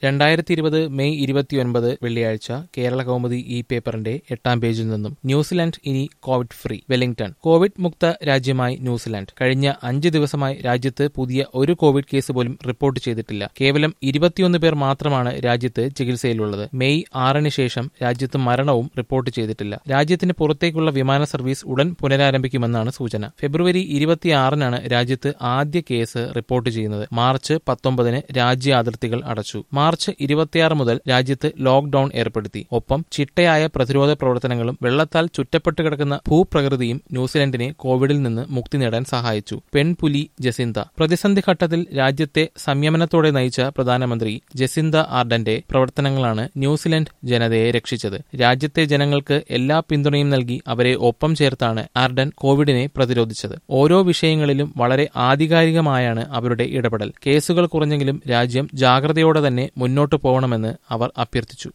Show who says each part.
Speaker 1: രണ്ടായിരത്തി ഇരുപത് മെയ് ഇരുപത്തിയൊൻപത് വെള്ളിയാഴ്ച കേരള കൗമുദി ഇ പേപ്പറിന്റെ എട്ടാം പേജിൽ നിന്നും ന്യൂസിലാൻഡ് ഇനി കോവിഡ് ഫ്രീ വെല്ലിംഗ്ടൺ കോവിഡ് മുക്ത രാജ്യമായി ന്യൂസിലാൻഡ് കഴിഞ്ഞ അഞ്ച് ദിവസമായി രാജ്യത്ത് പുതിയ ഒരു കോവിഡ് കേസ് പോലും റിപ്പോർട്ട് ചെയ്തിട്ടില്ല കേവലം ഇരുപത്തിയൊന്ന് പേർ മാത്രമാണ് രാജ്യത്ത് ചികിത്സയിലുള്ളത് മെയ് ആറിന് ശേഷം രാജ്യത്ത് മരണവും റിപ്പോർട്ട് ചെയ്തിട്ടില്ല രാജ്യത്തിന് പുറത്തേക്കുള്ള വിമാന സർവീസ് ഉടൻ പുനരാരംഭിക്കുമെന്നാണ് സൂചന ഫെബ്രുവരി ഇരുപത്തിയാറിനാണ് രാജ്യത്ത് ആദ്യ കേസ് റിപ്പോർട്ട് ചെയ്യുന്നത് മാർച്ച് പത്തൊമ്പതിന് രാജ്യ അതിർത്തികൾ അടച്ചു മാർച്ച് ഇരുപത്തിയാറ് മുതൽ രാജ്യത്ത് ലോക്ഡൌൺ ഏർപ്പെടുത്തി ഒപ്പം ചിട്ടയായ പ്രതിരോധ പ്രവർത്തനങ്ങളും വെള്ളത്താൽ ചുറ്റപ്പെട്ട് കിടക്കുന്ന ഭൂപ്രകൃതിയും ന്യൂസിലൻഡിനെ കോവിഡിൽ നിന്ന് മുക്തി നേടാൻ സഹായിച്ചു പെൺപുലി ജസിന്ത പ്രതിസന്ധി ഘട്ടത്തിൽ രാജ്യത്തെ സംയമനത്തോടെ നയിച്ച പ്രധാനമന്ത്രി ജസിന്ത ആർഡന്റെ പ്രവർത്തനങ്ങളാണ് ന്യൂസിലൻഡ് ജനതയെ രക്ഷിച്ചത് രാജ്യത്തെ ജനങ്ങൾക്ക് എല്ലാ പിന്തുണയും നൽകി അവരെ ഒപ്പം ചേർത്താണ് ആർഡൻ കോവിഡിനെ പ്രതിരോധിച്ചത് ഓരോ വിഷയങ്ങളിലും വളരെ ആധികാരികമായാണ് അവരുടെ ഇടപെടൽ കേസുകൾ കുറഞ്ഞെങ്കിലും രാജ്യം ജാഗ്രതയോടെ തന്നെ മുന്നോട്ടു പോകണമെന്ന് അവർ അഭ്യർത്ഥിച്ചു